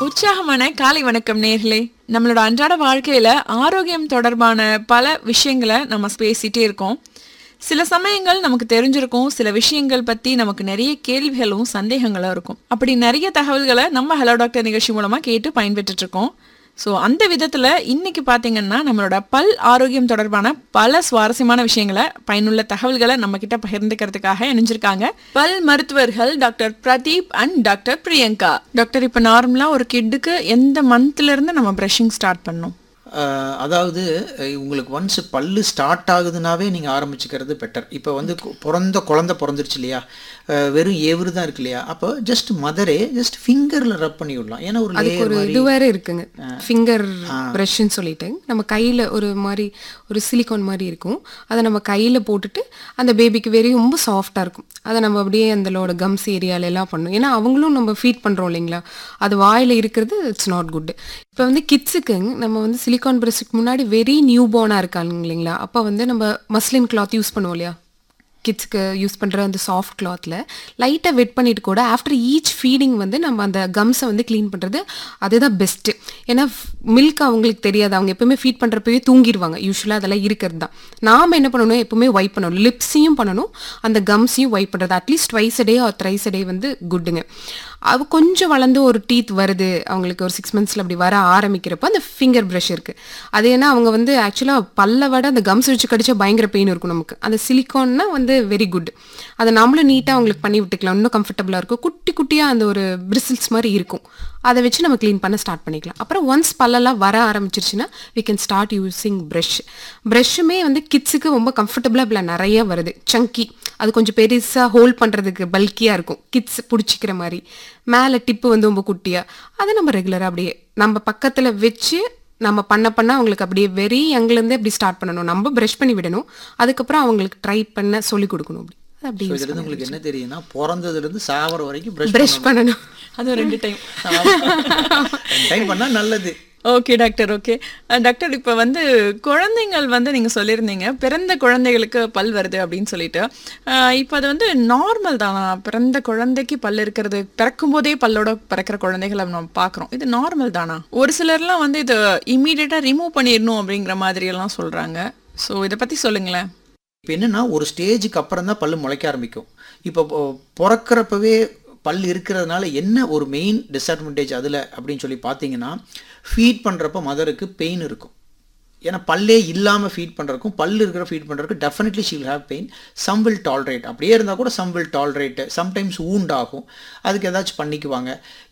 உற்சாகமான காலை வணக்கம் நேர்களே நம்மளோட அன்றாட வாழ்க்கையில ஆரோக்கியம் தொடர்பான பல விஷயங்களை நம்ம பேசிட்டே இருக்கோம் சில சமயங்கள் நமக்கு தெரிஞ்சிருக்கும் சில விஷயங்கள் பத்தி நமக்கு நிறைய கேள்விகளும் சந்தேகங்களும் இருக்கும் அப்படி நிறைய தகவல்களை நம்ம ஹலோ டாக்டர் நிகழ்ச்சி மூலமா கேட்டு பயன்பெற்றுட்டு இருக்கோம் ஸோ அந்த விதத்துல இன்னைக்கு பாத்தீங்கன்னா நம்மளோட பல் ஆரோக்கியம் தொடர்பான பல சுவாரஸ்யமான விஷயங்களை பயனுள்ள தகவல்களை நம்ம கிட்ட பகிர்ந்துக்கிறதுக்காக இணைஞ்சிருக்காங்க பல் மருத்துவர்கள் doctor Pradeep and doctor Priyanka doctor இப்போ நார்மலா ஒரு கிட்டுக்கு எந்த மந்த்ல இருந்து நம்ம ப்ரஷிங் ஸ்டார்ட் பண்ணணும் அஹ் அதாவது அஹ் உங்களுக்கு ஒன்ஸ் பல்லு ஸ்டார்ட் ஆகுதுனாவே நீங்கள் ஆரம்பிச்சுக்கிறது பெட்டர் இப்போ வந்து கு- பிறந்த குழந்தை பிறந்துருச்சு இல்லையா அஹ் வெறும் ஏவரு தான் இருக்கு இல்லையா அப்போ ஜஸ்ட் மதரே ஜஸ்ட் ஃபிங்கரில் ரப் பண்ணி விடலாம் ஏன்னா ஒரு அதுக்கு லேயர் ஒரு மாதிரி இது வேற இருக்குங்க ஃபிங்கர் ப்ரஷ்ன்னு சொல்லிட்டு நம்ம கையில ஒரு மாதிரி ஒரு சிலிக்கான் மாதிரி இருக்கும் அதை நம்ம கையில போட்டுட்டு அந்த பேபிக்கு வெரி ரொம்ப சாஃப்டா இருக்கும் அதை நம்ம அப்படியே அந்தளோட கம்ஸ் ஏரியால எல்லாம் பண்ணணும் ஏன்னா அவங்களும் நம்ம ஃபீட் பண்றோம் இல்லைங்களா அது வாயில இருக்கிறது இட்ஸ் நாட் குட் இப்போ வந்து கிட்ஸுக்கு நம்ம வந்து சிலிக்கான் பிரஸ்க்கு முன்னாடி வெரி நியூ பார்னா இருக்காங்க இல்லைங்களா அப்போ வந்து நம்ம மஸ்லின் கிளாத் யூஸ் பண்ணுவோம் இல்லையா கிட்ஸ்க்கு யூஸ் பண்ணுற அந்த சாஃப்ட் கிளாத்தில் லைட்டாக வெட் பண்ணிட்டு கூட ஆஃப்டர் ஈச் ஃபீடிங் வந்து நம்ம அந்த கம்ஸை வந்து க்ளீன் பண்ணுறது அதுதான் பெஸ்ட்டு ஏன்னா மில்க் அவங்களுக்கு தெரியாது அவங்க எப்பவுமே ஃபீட் பண்ணுறப்பவே தூங்கிடுவாங்க யூஸ்வலாக அதெல்லாம் இருக்கிறது தான் நாம் என்ன பண்ணணும் எப்பவுமே வைப் பண்ணணும் லிப்ஸையும் பண்ணணும் அந்த கம்ஸையும் வைப் பண்ணுறது at least twice day or thrice day வந்து குட்டுங்க அது கொஞ்சம் வளர்ந்து ஒரு டீத் வருது அவங்களுக்கு ஒரு சிக்ஸ் மந்த்ஸில் அப்படி வர ஆரம்பிக்கிறப்ப அந்த ஃபிங்கர் ப்ரஷ் இருக்குது அது ஏன்னா அவங்க வந்து ஆக்சுவலாக பல்ல விட அந்த கம்ஸ் வச்சு கடிச்சா பயங்கர பெயின் இருக்கும் நமக்கு அந்த சிலிக்கான்னா வந்து வெரி குட் அதை நம்மளும் நீட்டாக அவங்களுக்கு பண்ணி விட்டுக்கலாம் இன்னும் கம்ஃபர்டபுளாக இருக்கும் குட்டி குட்டியாக அந்த ஒரு பிரிசில்ஸ் மாதிரி இருக்கும் அதை வச்சு நம்ம க்ளீன் பண்ண ஸ்டார்ட் பண்ணிக்கலாம் அப்புறம் ஒன்ஸ் பல்லெல்லாம் வர ஆரம்பிச்சிருச்சுன்னா we can start using brush ப்ரஷ்ஷுமே வந்து கிட்ஸுக்கு ரொம்ப கம்ஃபர்டபுளாக இப்ப நிறைய வருது சங்கி அது கொஞ்சம் பெருசாக ஹோல்ட் பண்ணுறதுக்கு பல்கியாக இருக்கும் கிட்ஸ் பிடிச்சிக்கிற மாதிரி மேலே டிப்பு வந்து ரொம்ப குட்டியாக அதை நம்ம ரெகுலராக அப்படியே நம்ம பக்கத்தில் வச்சு நம்ம பண்ண பண்ண அவங்களுக்கு அப்படியே வெரி யங்லேருந்தே அப்படி ஸ்டார்ட் பண்ணணும் நம்ம ப்ரஷ் பண்ணி விடணும் அதுக்கப்புறம் அவங்களுக்கு ட்ரை பண்ண சொல்லி கொடுக்கணும் அப்படி அது அப்படி ஸோ இதுலேருந்து உங்களுக்கு என்ன தெரியுதுன்னா பிறந்ததுலேருந்து சாவர வரைக்கும் ப்ரஷ் ப்ரஷ் பண்ணணும் அது ரெண்டு டைம் டைம் பண்ணால் நல்லது ஓகே டாக்டர் ஓகே டாக்டர் இப்போ வந்து குழந்தைங்கள் வந்து நீங்கள் சொல்லியிருந்தீங்க பிறந்த குழந்தைகளுக்கு பல் வருது அப்படின்னு சொல்லிட்டு அஹ், இப்போ அது வந்து நார்மல் தானா பிறந்த குழந்தைக்கு பல் இருக்கிறது பிறக்கும் போதே பல்லோட பிறக்கிற குழந்தைகளை நம்ம பார்க்குறோம் இது நார்மல் தானா ஒரு சிலர்லாம் வந்து இது இம்மீடியட்டாக ரிமூவ் பண்ணிடணும் அப்படிங்கிற மாதிரி எல்லாம் சொல்கிறாங்க ஸோ இதை பற்றி சொல்லுங்களேன் இப்போ என்னன்னா ஒரு ஸ்டேஜுக்கு அப்புறம் தான் பல்லு முளைக்க ஆரம்பிக்கும் இப்போ பொ- பிறக்கறப்பவே பல் இருக்கிறதுனால என்ன ஒரு மெயின் டிஸ்அட்வான்டேஜ் அதில் அப்படின்னு சொல்லி பார்த்தீங்கன்னா ஃபீட் பண்ணுறப்ப மதருக்கு பெயின் இருக்கும் ஏன்னா பல்லே இல்லாமல் ஃபீட் பண்ணுறதுக்கும் பல் இருக்கிற ஃபீட் பண்ணுறதுக்கு definitely she'll have pain some will tolerate அப்படியே இருந்தால் கூட some will tolerate sometimes wound ஆகும் அதுக்கு ஏதாச்சும் பண்ணிக்குவாங்க